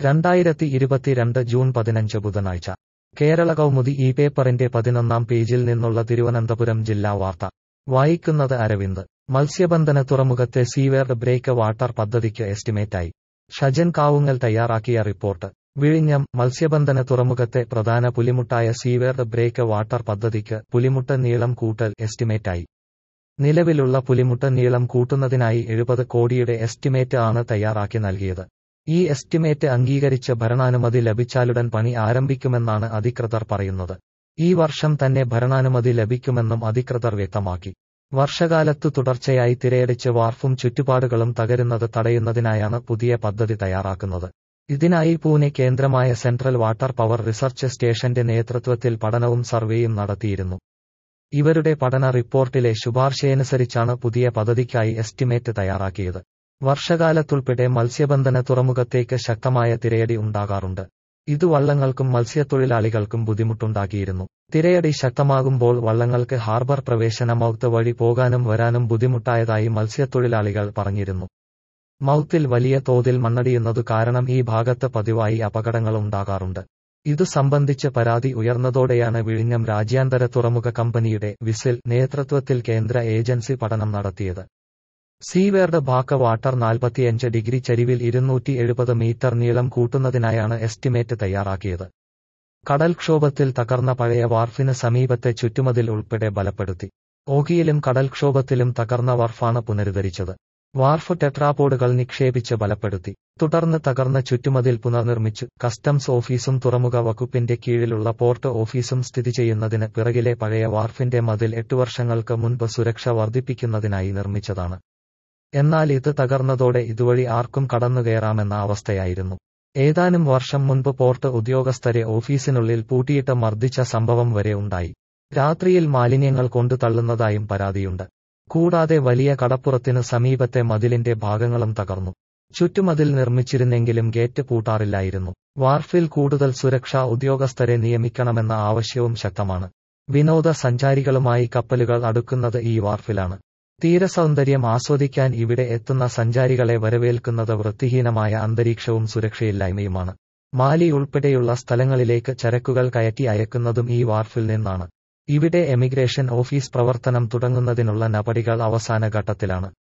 രണ്ടായിരത്തി ഇരുപത്തിരണ്ട് ജൂൺ പതിനഞ്ച് ബുധനാഴ്ച കേരള കൗമുദി ഈ പേപ്പറിന്റെ പതിനൊന്നാം പേജിൽ നിന്നുള്ള തിരുവനന്തപുരം ജില്ലാ വാർത്ത വായിക്കുന്നത് അരവിന്ദ് മത്സ്യബന്ധന തുറമുഖത്തെ സീവേർഡ് ബ്രേക്ക് വാട്ടർ പദ്ധതിക്ക് എസ്റ്റിമേറ്റായി ഷജൻ കാവുങ്ങൽ തയ്യാറാക്കിയ റിപ്പോർട്ട് വിഴിഞ്ഞം മത്സ്യബന്ധന തുറമുഖത്തെ പ്രധാന പുലിമുട്ടായ സീവേർഡ് ബ്രേക്ക് വാട്ടർ പദ്ധതിക്ക് പുലിമുട്ട് നീളം കൂട്ടൽ എസ്റ്റിമേറ്റായി നിലവിലുള്ള പുലിമുട്ട് നീളം കൂട്ടുന്നതിനായി എഴുപത് കോടിയുടെ എസ്റ്റിമേറ്റ് ആണ് തയ്യാറാക്കി നൽകിയത് ഈ എസ്റ്റിമേറ്റ് അംഗീകരിച്ച് ഭരണാനുമതി ലഭിച്ചാലുടൻ പണി ആരംഭിക്കുമെന്നാണ് അധികൃതർ പറയുന്നത് ഈ വർഷം തന്നെ ഭരണാനുമതി ലഭിക്കുമെന്നും അധികൃതർ വ്യക്തമാക്കി വർഷകാലത്തു തുടർച്ചയായി തിരയടിച്ച് വാർഫും ചുറ്റുപാടുകളും തകരുന്നത് തടയുന്നതിനായാണ് പുതിയ പദ്ധതി തയ്യാറാക്കുന്നത് ഇതിനായി പൂനെ കേന്ദ്രമായ സെൻട്രൽ വാട്ടർ പവർ റിസർച്ച് സ്റ്റേഷന്റെ നേതൃത്വത്തിൽ പഠനവും സർവേയും നടത്തിയിരുന്നു ഇവരുടെ പഠന റിപ്പോർട്ടിലെ ശുപാർശയനുസരിച്ചാണ് പുതിയ പദ്ധതിക്കായി എസ്റ്റിമേറ്റ് തയ്യാറാക്കിയത് വർഷകാലത്തുൾപ്പെടെ മത്സ്യബന്ധന തുറമുഖത്തേക്ക് ശക്തമായ തിരയടി ഉണ്ടാകാറുണ്ട് ഇത് വള്ളങ്ങൾക്കും മത്സ്യത്തൊഴിലാളികൾക്കും ബുദ്ധിമുട്ടുണ്ടാക്കിയിരുന്നു തിരയടി ശക്തമാകുമ്പോൾ വള്ളങ്ങൾക്ക് ഹാർബർ പ്രവേശന മൗത്ത് വഴി പോകാനും വരാനും ബുദ്ധിമുട്ടായതായി മത്സ്യത്തൊഴിലാളികൾ പറഞ്ഞിരുന്നു മൗത്തിൽ വലിയ തോതിൽ മണ്ണടിയുന്നതു കാരണം ഈ ഭാഗത്ത് പതിവായി അപകടങ്ങൾ ഉണ്ടാകാറുണ്ട് ഇതു സംബന്ധിച്ച് പരാതി ഉയർന്നതോടെയാണ് വിഴിഞ്ഞം രാജ്യാന്തര തുറമുഖ കമ്പനിയുടെ വിസിൽ നേതൃത്വത്തിൽ കേന്ദ്ര ഏജൻസി പഠനം നടത്തിയത് സീവേർഡ് ബാക്ക വാട്ടർ നാൽപ്പത്തിയഞ്ച് ഡിഗ്രി ചരിവിൽ ഇരുന്നൂറ്റി എഴുപത് മീറ്റർ നീളം കൂട്ടുന്നതിനായാണ് എസ്റ്റിമേറ്റ് തയ്യാറാക്കിയത് കടൽക്ഷോഭത്തിൽ തകർന്ന പഴയ വാർഫിന് സമീപത്തെ ചുറ്റുമതിൽ ഉൾപ്പെടെ ബലപ്പെടുത്തി ഓഖിയിലും കടൽക്ഷോഭത്തിലും തകർന്ന വാർഫാണ് പുനരുദ്ധരിച്ചത് വാർഫ് ടെട്രാപോഡുകൾ നിക്ഷേപിച്ച് ബലപ്പെടുത്തി തുടർന്ന് തകർന്ന ചുറ്റുമതിൽ പുനർനിർമ്മിച്ചു കസ്റ്റംസ് ഓഫീസും തുറമുഖ വകുപ്പിന്റെ കീഴിലുള്ള പോർട്ട് ഓഫീസും സ്ഥിതി ചെയ്യുന്നതിന് പിറകിലെ പഴയ വാർഫിന്റെ മതിൽ എട്ടു വർഷങ്ങൾക്ക് മുൻപ് സുരക്ഷ വർദ്ധിപ്പിക്കുന്നതിനായി നിർമ്മിച്ചതാണ് എന്നാൽ ഇത് തകർന്നതോടെ ഇതുവഴി ആർക്കും കടന്നുകയറാമെന്ന അവസ്ഥയായിരുന്നു ഏതാനും വർഷം മുൻപ് പോർട്ട് ഉദ്യോഗസ്ഥരെ ഓഫീസിനുള്ളിൽ പൂട്ടിയിട്ട് മർദ്ദിച്ച സംഭവം വരെ ഉണ്ടായി രാത്രിയിൽ മാലിന്യങ്ങൾ കൊണ്ടു തള്ളുന്നതായും പരാതിയുണ്ട് കൂടാതെ വലിയ കടപ്പുറത്തിനു സമീപത്തെ മതിലിന്റെ ഭാഗങ്ങളും തകർന്നു ചുറ്റുമതിൽ നിർമ്മിച്ചിരുന്നെങ്കിലും ഗേറ്റ് പൂട്ടാറില്ലായിരുന്നു വാർഫിൽ കൂടുതൽ സുരക്ഷാ ഉദ്യോഗസ്ഥരെ നിയമിക്കണമെന്ന ആവശ്യവും ശക്തമാണ് വിനോദ സഞ്ചാരികളുമായി കപ്പലുകൾ അടുക്കുന്നത് ഈ വാർഫിലാണ് തീരസൗന്ദര്യം ആസ്വദിക്കാൻ ഇവിടെ എത്തുന്ന സഞ്ചാരികളെ വരവേൽക്കുന്നത് വൃത്തിഹീനമായ അന്തരീക്ഷവും സുരക്ഷയില്ലായ്മയുമാണ് മാലി ഉൾപ്പെടെയുള്ള സ്ഥലങ്ങളിലേക്ക് ചരക്കുകൾ കയറ്റി അയക്കുന്നതും ഈ വാർഫിൽ നിന്നാണ് ഇവിടെ എമിഗ്രേഷൻ ഓഫീസ് പ്രവർത്തനം തുടങ്ങുന്നതിനുള്ള നടപടികൾ അവസാന ഘട്ടത്തിലാണ്